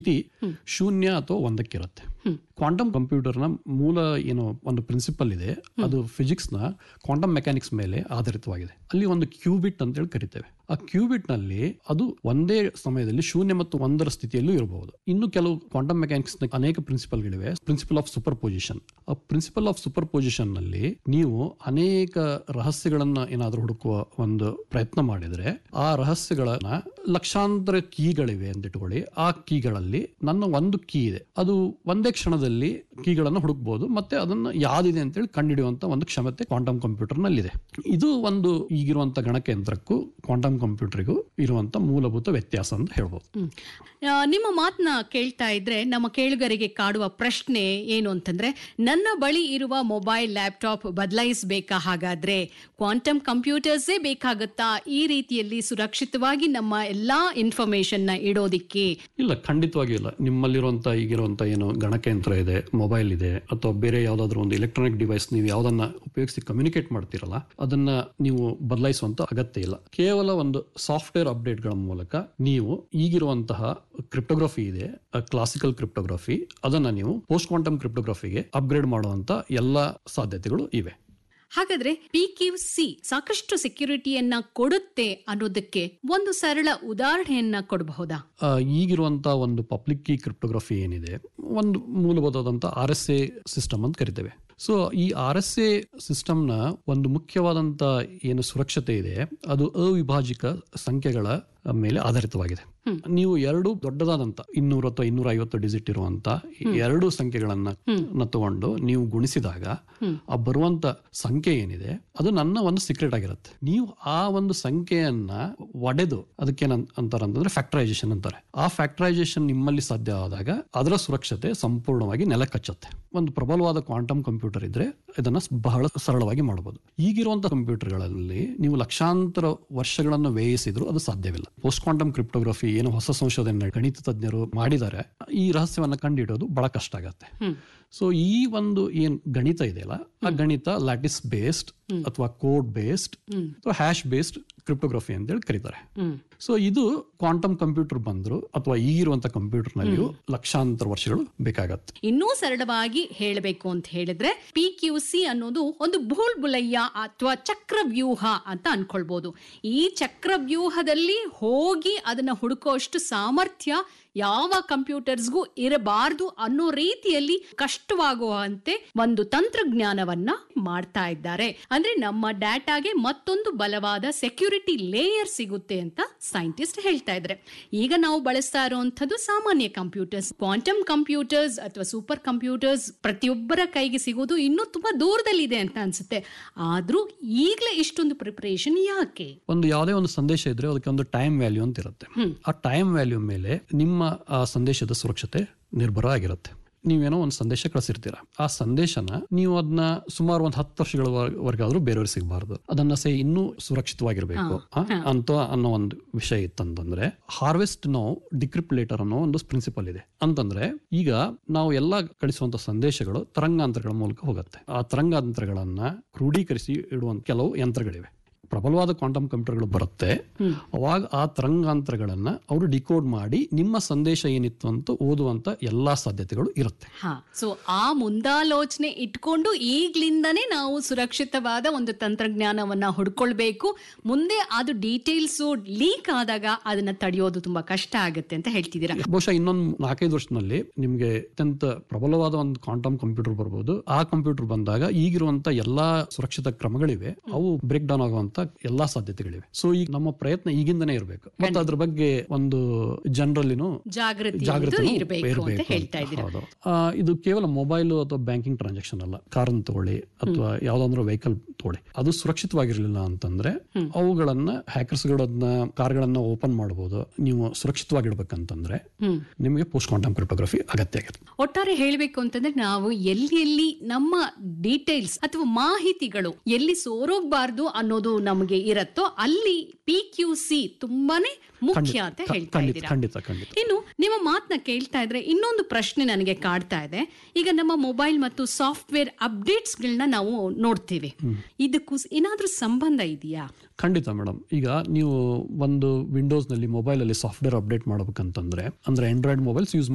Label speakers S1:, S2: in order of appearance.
S1: ಸ್ಥಿತಿ ಶೂನ್ಯ ಅಥವಾ ಒಂದಕ್ಕಿರುತ್ತೆ ಕ್ವಾಂಟಮ್ ಕಂಪ್ಯೂಟರ್ನ ಮೂಲ ಏನು ಒಂದು ಪ್ರಿನ್ಸಿಪಲ್ ಇದೆ ಅದು ಫಿಸಿಕ್ಸ್ ನ ಕ್ವಾಂಟಮ್ ಮೆಕ್ಯಾನಿಕ್ಸ್ ಮೇಲೆ ಆಧಾರಿತವಾಗಿದೆ ಅಲ್ಲಿ ಒಂದು ಕ್ಯೂಬಿಟ್ ಅಂತ ಹೇಳಿ ಕರಿತೇವೆ ಆ ಕ್ಯೂಬಿಟ್ ನಲ್ಲಿ ಅದು ಒಂದೇ ಸಮಯದಲ್ಲಿ ಶೂನ್ಯ ಮತ್ತು ಒಂದರ ಸ್ಥಿತಿಯಲ್ಲೂ ಇರಬಹುದು ಇನ್ನು ಕೆಲವು ಕ್ವಾಂಟಮ್ ಮೆಕ್ಯಾನಿಕ್ಸ್ ನ ಅನೇಕ ಪ್ರಿನ್ಸಿಪಲ್ಗಳಿವೆ ಪ್ರಿನ್ಸಿಪಲ್ ಆಫ್ ಸೂಪರ್ ಪೊಸಿಷನ್ ಆ ಪ್ರಿನ್ಸಿಪಲ್ ಆಫ್ ಸೂಪರ್ ಪೊಸಿಷನ್ ನಲ್ಲಿ ನೀವು ಅನೇಕ ರಹಸ್ಯಗಳನ್ನ ಏನಾದ್ರೂ ಹುಡುಕುವ ಒಂದು ಪ್ರಯತ್ನ ಮಾಡಿದ್ರೆ ಆ ರಹಸ್ಯಗಳನ್ನ ಲಕ್ಷಾಂತರ ಕೀಗಳಿವೆ ಅಂತ ಇಟ್ಕೊಳ್ಳಿ ಆ ಕೀಗಳಲ್ಲಿ ನನ್ನ ಒಂದು ಕೀ ಇದೆ ಅದು ಒಂದೇ ಕ್ಷಣದಲ್ಲಿ ಕೀಗಳನ್ನು ಹುಡುಕ್ಬಹುದು ಮತ್ತೆ ಅದನ್ನ ಯಾವ್ದಿದೆ ಅಂತೇಳಿ ಕಂಡುಹಿಡಿಯುವಂತ ಒಂದು ಕ್ಷಮತೆ ಕ್ವಾಂಟಮ್ ಕಂಪ್ಯೂಟರ್ ನಲ್ಲಿದೆ ಇದು ಒಂದು ಈಗಿರುವಂತ ಗಣಕಯಂತ್ರಕ್ಕೂ ಕ್ವಾಂಟಮ್ ಕಂಪ್ಯೂಟರ್ಗೂ ಇರುವಂತ ಮೂಲಭೂತ ವ್ಯತ್ಯಾಸ ಅಂತ ಹೇಳ್ಬೋದು
S2: ಹ್ಮ್. ಆ, ನಿಮ್ಮ ಮಾತನ್ನ ಕೇಳ್ತಾ ಇದ್ರೆ ನಮ್ಮ ಕೇಳುಗರಿಗೆ ಕಾಡುವ ಪ್ರಶ್ನೆ ಏನು ಅಂತಂದ್ರೆ ನನ್ನ ಬಳಿ ಇರುವ ಮೊಬೈಲ್ ಲ್ಯಾಪ್ಟಾಪ್ ಬದಲಾಯಿಸಬೇಕಾ ಹಾಗಾದ್ರೆ ಕ್ವಾಂಟಮ್ ಕಂಪ್ಯೂಟರ್ಸೇ ಬೇಕಾಗುತ್ತಾ ಈ ರೀತಿಯಲ್ಲಿ ಸುರಕ್ಷಿತವಾಗಿ ನಮ್ಮ ಎಲ್ಲಾ ಇನ್ಫಾರ್ಮೇಶನ್ ನ ಇಡೋದಿಕ್ಕೆ
S1: ಇಲ್ಲ ಖಂಡಿತವಾಗಿ ಇಲ್ಲ ನಿಮ್ಮಲ್ಲಿರುವಂತ ಈಗಿರುವಂತ ಏನು ಗಣಕಯಂತ್ರ ಇದೆ ಮೊಬೈಲ್ ಇದೆ ಅಥವಾ ಬೇರೆ ಯಾವ್ದಾದ್ರು ಒಂದು ಎಲೆಕ್ಟ್ರಾನಿಕ್ ಡಿವೈಸ್ ನೀವು ಯಾವ್ದನ್ನ ಉಪಯೋಗಿಸಿ ಕಮ್ಯುನಿಕೇಟ್ ಮಾಡ್ತಿರಲ್ಲ ಅದನ್ನ ನೀವು ಬದಲಾಯಿಸುವಂತ ಅಗತ್ಯ ಇಲ್ಲ ಕೇವಲ ಒಂದು ಸಾಫ್ಟ್ವೇರ್ ಅಪ್ಡೇಟ್ಗಳ ಮೂಲಕ ನೀವು ಈಗಿರುವಂತಹ ಕ್ರಿಪ್ಟೋಗ್ರಫಿ ಇದೆ ಕ್ಲಾಸಿಕಲ್ ಕ್ರಿಪ್ಟೋಗ್ರಫಿ ಅದನ್ನ ನೀವು ಪೋಸ್ಟ್ ಕ್ವಾಂಟಮ್ ಕ್ರಿಪ್ಟೋಗ್ರಫಿಗೆ ಅಪ್ಗ್ರೇಡ್ ಮಾಡುವಂತ ಎಲ್ಲ ಸಾಧ್ಯತೆಗಳು ಇವೆ
S2: ಹಾಗಾದ್ರೆ ಪಿ ಕ್ಯೂ ಸಿ ಸಾಕಷ್ಟು ಸೆಕ್ಯೂರಿಟಿಯನ್ನ ಕೊಡುತ್ತೆ ಅನ್ನೋದಕ್ಕೆ ಒಂದು ಸರಳ ಉದಾಹರಣೆಯನ್ನ ಕೊಡಬಹುದಾ
S1: ಆ, ಈಗಿರುವಂತ ಒಂದು ಪಬ್ಲಿಕ್ ಕೀ ಕ್ರಿಪ್ಟೋಗ್ರಫಿ ಏನಿದೆ ಒಂದು ಮೂಲಭೂತವಾದಂತ ಆರ್ ಎಸ್ ಎ ಸಿಸ್ಟಮ್ ಅಂತ ಕರಿತೇವೆ ಸೊ ಈ ಆರ್ ಎಸ್ ಎ ಸಿಸ್ಟಮ್ನ ಒಂದು ಮುಖ್ಯವಾದಂತ ಏನು ಸುರಕ್ಷತೆ ಇದೆ ಅದು ಅವಿಭಾಜಿಕ ಸಂಖ್ಯೆಗಳ ಮೇಲೆ ಆಧಾರಿತವಾಗಿದೆ ನೀವು ಎರಡು ದೊಡ್ಡದಾದಂತ ಇನ್ನೂರ ಅಥವಾ ಇನ್ನೂರ ಐವತ್ತು ಡಿಜಿಟ್ ಇರುವಂತ ಎರಡು ಸಂಖ್ಯೆಗಳನ್ನ ನ ತಗೊಂಡು ನೀವು ಗುಣಿಸಿದಾಗ ಆ ಬರುವಂತ ಸಂಖ್ಯೆ ಏನಿದೆ ಅದು ನನ್ನ ಒಂದು ಸೀಕ್ರೆಟ್ ಆಗಿರುತ್ತೆ ನೀವು ಆ ಒಂದು ಸಂಖ್ಯೆಯನ್ನ ಒಡೆದು ಅದಕ್ಕೆ ಅಂತಾರಂತಂದ್ರೆ ಫ್ಯಾಕ್ಟರೈಸೇಷನ್ ಅಂತಾರೆ ಆ ಫ್ಯಾಕ್ಟರೈಸೇಷನ್ ನಿಮ್ಮಲ್ಲಿ ಸಾಧ್ಯ ಆದಾಗ ಅದರ ಸುರಕ್ಷತೆ ಸಂಪೂರ್ಣವಾಗಿ ನೆಲಕಚ್ಚುತ್ತೆ ಒಂದು ಪ್ರಬಲವಾದ ಕ್ವಾಂಟಮ್ ಕಂಪ್ಯೂಟರ್ ಇದ್ರೆ ಇದನ್ನ ಸ್- ಬಹಳ ಸರಳವಾಗಿ ಮಾಡಬಹುದು ಈಗಿರುವಂತಹ ಕಂಪ್ಯೂಟರ್ಗಳಲ್ಲಿ ನೀವು ಲಕ್ಷಾಂತರ ವರ್ಷಗಳನ್ನು ವ್ಯಯಿಸಿದ್ರು ಅದು ಸಾಧ್ಯವಿಲ್ಲ ಪೋಸ್ಟ್ ಕ್ವಾಂಟಮ್ ಕ್ರಿಪ್ಟೋಗ್ರಫಿ ಏನು ಹೊಸ ಸಂಶೋಧನೆ ಗಣಿತ ತಜ್ಞರು ಮಾಡಿದ್ದಾರೆ ಈ ರಹಸ್ಯವನ್ನ ಕಂಡುಹಿಡಿಯೋದು ಬಹಳ ಕಷ್ಟ ಆಗತ್ತೆ ಸೊ ಈ ಒಂದು ಏನ್ ಗಣಿತ ಇದೆಯಲ್ಲ ಆ ಗಣಿತ ಲ್ಯಾಟಿಸ್ ಬೇಸ್ಡ್ ಅಥವಾ ಕೋಡ್ ಬೇಸ್ಡ್ ಅಥವಾ ಹ್ಯಾಶ್ ಬೇಸ್ಡ್ ಕ್ರಿಪ್ಟೋಗ್ರಫಿ ಅಂತ ಹೇಳಿ ಕರೀತಾರೆ ಸೊ ಇದು ಕ್ವಾಂಟಮ್ ಕಂಪ್ಯೂಟರ್ ಬಂದ್ರು ಅಥವಾ ಈಗಿರುವಂತ ಕಂಪ್ಯೂಟರ್ ನಲ್ಲಿಯೂ ಲಕ್ಷಾಂತರ ವರ್ಷಗಳು ಬೇಕಾಗತ್ತೆ
S2: ಇನ್ನೂ ಸರಳವಾಗಿ ಹೇಳಬೇಕು ಅಂತ ಹೇಳಿದ್ರೆ ಪಿ ಕ್ಯೂ ಸಿ ಅನ್ನೋದು ಒಂದು ಭೂಲ್ ಬುಲಯ್ಯ ಅಥವಾ ಚಕ್ರವ್ಯೂಹ ಅಂತ ಅನ್ಕೊಳ್ಬಹುದು ಈ ಚಕ್ರವ್ಯೂಹದಲ್ಲಿ ಹೋಗಿ ಅದನ್ನ ಹುಡುಕೋಷ್ಟು ಸಾಮರ್ಥ್ಯ ಯಾವ ಕಂಪ್ಯೂಟರ್ಸ್ಗೂ ಇರಬಾರ್ದು ಅನ್ನೋ ರೀತಿಯಲ್ಲಿ ಕಷ್ಟವಾಗುವಂತೆ ಒಂದು ತಂತ್ರಜ್ಞಾನವನ್ನ ಮಾಡ್ತಾ ಇದ್ದಾರೆ ಅಂದ್ರೆ ನಮ್ಮ ಡಾಟಾಗೆ ಮತ್ತೊಂದು ಬಲವಾದ ಸೆಕ್ಯೂರಿಟಿ ಲೇಯರ್ ಸಿಗುತ್ತೆ ಅಂತ ಸೈಂಟಿಸ್ಟ್ ಹೇಳ್ತಾ ಇದ್ದಾರೆ ಈಗ ನಾವು ಬಳಸ್ತಾ ಇರುವಂತದ್ದು ಸಾಮಾನ್ಯ ಕಂಪ್ಯೂಟರ್ಸ್ ಕ್ವಾಂಟಮ್ ಕಂಪ್ಯೂಟರ್ಸ್ ಅಥವಾ ಸೂಪರ್ ಕಂಪ್ಯೂಟರ್ಸ್ ಪ್ರತಿಯೊಬ್ಬರ ಕೈಗೆ ಸಿಗೋದು ಇನ್ನೂ ತುಂಬಾ ದೂರದಲ್ಲಿದೆ ಅಂತ ಅನ್ಸುತ್ತೆ ಆದ್ರೂ ಈಗಲೇ ಇಷ್ಟೊಂದು ಪ್ರಿಪರೇಷನ್ ಯಾಕೆ
S1: ಒಂದು ಯಾವುದೇ ಒಂದು ಸಂದೇಶ ಇದ್ರೆ ಅದಕ್ಕೆ ಒಂದು ಟೈಮ್ ವ್ಯಾಲ್ಯೂ ಅಂತ ಇರುತ್ತೆ ಆ ಟೈಮ್ ವ್ಯಾಲ್ಯೂ ಮೇಲೆ ನಿಮ್ಮ ಆ ಸಂದೇಶದ ಸುರಕ್ಷತೆ ನಿರ್ಭರ ಆಗಿರುತ್ತೆ ನೀವೇನೋ ಒಂದು ಸಂದೇಶ ಕಳಿಸಿರ್ತೀರ ಆ ಸಂದೇಶನ ನೀವು ಅದನ್ನ ಸುಮಾರು ಒಂದು ಹತ್ತು ವರ್ಷಗಳವರೆಗಾದ್ರೂ ಬೇರೆಯವ್ರಿಗೆ ಸಿಗಬಾರ್ದು ಅದನ್ನ ಸೇ ಇನ್ನೂ ಸುರಕ್ಷಿತವಾಗಿರ್ಬೇಕು ಆ, ಅಂತ ಅನ್ನೋ ಒಂದು ವಿಷಯ ಇತ್ತಂತಂದ್ರೆ ಹಾರ್ವೆಸ್ಟ್ ನೋ ಡಿಕ್ರಿಪ್ ಲೇಟರ್ ಅನ್ನೋ ಒಂದು ಪ್ರಿನ್ಸಿಪಲ್ ಇದೆ ಅಂತಂದ್ರೆ ಈಗ ನಾವು ಎಲ್ಲ ಕಳಿಸುವಂತ ಸಂದೇಶಗಳು ತರಂಗಾಂತರಗಳ ಮೂಲಕ ಹೋಗುತ್ತೆ ಆ ತರಂಗಾಂತರಗಳನ್ನ ಕ್ರೋಢೀಕರಿಸಿ ಇಡುವಂತ ಕೆಲವು ಯಂತ್ರಗಳಿವೆ ಪ್ರಬಲವಾದ ಕ್ವಾಂಟಮ್ ಕಂಪ್ಯೂಟರ್ಗಳು ಬರುತ್ತೆ ಅವಾಗ ಆ ತರಂಗಾಂತರಗಳನ್ನ ಅವರು ಡಿಕೋಡ್ ಮಾಡಿ ನಿಮ್ಮ ಸಂದೇಶ ಏನಿತ್ತು ಅಂತ ಓದುವಂತ ಎಲ್ಲಾ ಸಾಧ್ಯತೆಗಳು ಇರುತ್ತೆ
S2: ಹಾ ಸೊ ಆ ಮುಂದಾಲೋಚನೆ ಇಟ್ಕೊಂಡು ಈಗ್ಲಿಂದನೇ ನಾವು ಸುರಕ್ಷಿತವಾದ ಒಂದು ತಂತ್ರಜ್ಞಾನವನ್ನ ಹುಡ್ಕೊಳ್ಬೇಕು ಮುಂದೆ ಅದು ಡೀಟೇಲ್ಸ್ ಲೀಕ್ ಆದಾಗ ಅದನ್ನ ತಡೆಯೋದು ತುಂಬಾ ಕಷ್ಟ ಆಗುತ್ತೆ ಅಂತ ಹೇಳ್ತಿದ್ದೀರಾ
S1: ಬಹುಶಃ ಇನ್ನೊಂದು ನಾಲ್ಕೈದು ವರ್ಷದಲ್ಲಿ ನಿಮ್ಗೆ ಅತ್ಯಂತ ಪ್ರಬಲವಾದ ಒಂದು ಕ್ವಾಂಟಮ್ ಕಂಪ್ಯೂಟರ್ ಬರ್ಬೋದು ಆ ಕಂಪ್ಯೂಟರ್ ಬಂದಾಗ ಈಗಿರುವಂತ ಎಲ್ಲಾ ಸುರಕ್ಷಿತ ಕ್ರಮಗಳಿವೆ ಅವು ಬ್ರೇಕ್ ಡೌನ್ ಆಗುವಂತ ಎಲ್ಲಾ ಸಾಧ್ಯತೆಗಳಿವೆ ಸೊ ಈಗ ನಮ್ಮ ಪ್ರಯತ್ನ ಈಗಿಂದನೇ ಇರಬೇಕು ಮತ್ತೆ ಅದ್ರ ಬಗ್ಗೆ ಒಂದು ಜನರಲ್ಲಿನೂ
S2: ಜಾಗೃತಿ
S1: ಜಾಗೃತಿ
S2: ಅನ್ನೋದು ಇರಬೇಕು ಅಂತ ಹೇಳ್ತಾ ಇದ್ದೀರಾ
S1: ಹೌದು ಆ, ಇದು ಕೇವಲ ಮೊಬೈಲ್ ಅಥವಾ ಬ್ಯಾಂಕಿಂಗ್ ಟ್ರಾನ್ಸಾಕ್ಷನ್ ಅಲ್ಲ ಕಾರನ್ನು ತಗೊಳ್ಳಿ ಅಥವಾ ಯಾವ್ದಾದ್ರು ವೆಹಿಕಲ್ ತಗೊಳ್ಳಿ ಅದು ಸುರಕ್ಷಿತವಾಗಿರ್ಲಿಲ್ಲ ಅಂತಂದ್ರೆ ಅವುಗಳನ್ನ ಹ್ಯಾಕರ್ಸ್ ಗಳನ್ನ ಕಾರ್ಗಳನ್ನ ಓಪನ್ ಮಾಡಬಹುದು ನೀವು ಸುರಕ್ಷಿತವಾಗಿಡ್ಬೇಕಂತಂದ್ರೆ ನಿಮಗೆ ಪೋಸ್ಟ್ ಕ್ವಾಂಟಮ್ ಕ್ರಿಪ್ಟೋಗ್ರಫಿ ಅಗತ್ಯ ಆಗಿರುತ್ತೆ
S2: ಒಟ್ಟಾರೆ ಹೇಳಬೇಕು ಅಂತಂದ್ರೆ ನಾವು ಎಲ್ಲಿ ಎಲ್ಲಿ ನಮ್ಮ ಡೀಟೇಲ್ಸ್ ಅಥವಾ ಮಾಹಿತಿಗಳು ಎಲ್ಲಿ ಸೋರೋಗ್ಬಾರ್ದು ಅನ್ನೋದು ನಮಗೆ ಇರತ್ತೋ ಅಲ್ಲಿ ಪಿ ಕ್ಯೂ ಸಿ ತುಂಬಾನೇ ಮುಖ್ಯ ಅಂತ ಹೇಳ್ತಾ
S1: ಖಂಡಿತ
S2: ಇದ್ದೀರಾ
S1: ಖಂಡಿತ ಖಂಡಿತ
S2: ಇನ್ನು ನಿಮ್ಮ ಮಾತನ್ನ ಕೇಳ್ತಾ ಇದ್ರೆ ಇನ್ನೊಂದು ಪ್ರಶ್ನೆ ನನಗೆ ಕಾಡ್ತಾ ಇದೆ ಈಗ ನಮ್ಮ ಮೊಬೈಲ್ ಮತ್ತು ಸಾಫ್ಟ್ವೇರ್ ಅಪ್ಡೇಟ್ಸ್ ಗಳನ್ನ ನಾವು ನೋಡ್ತೀವಿ ಇದಕ್ಕೂ ಸ್- ಏನಾದ್ರೂ ಸಂಬಂಧ ಇದೆಯಾ
S1: ಖಂಡಿತ ಮೇಡಮ್ ಈಗ ನೀವು ಒಂದು ವಿಂಡೋಸ್ ನಲ್ಲಿ ಮೊಬೈಲ್ ಅಲ್ಲಿ ಸಾಫ್ಟ್ವೇರ್ ಅಪ್ಡೇಟ್ ಮಾಡ್ಬೇಕಂತಂದ್ರೆ ಅಂದ್ರೆ ಆಂಡ್ರಾಯ್ಡ್ ಮೊಬೈಲ್ಸ್ ಯೂಸ್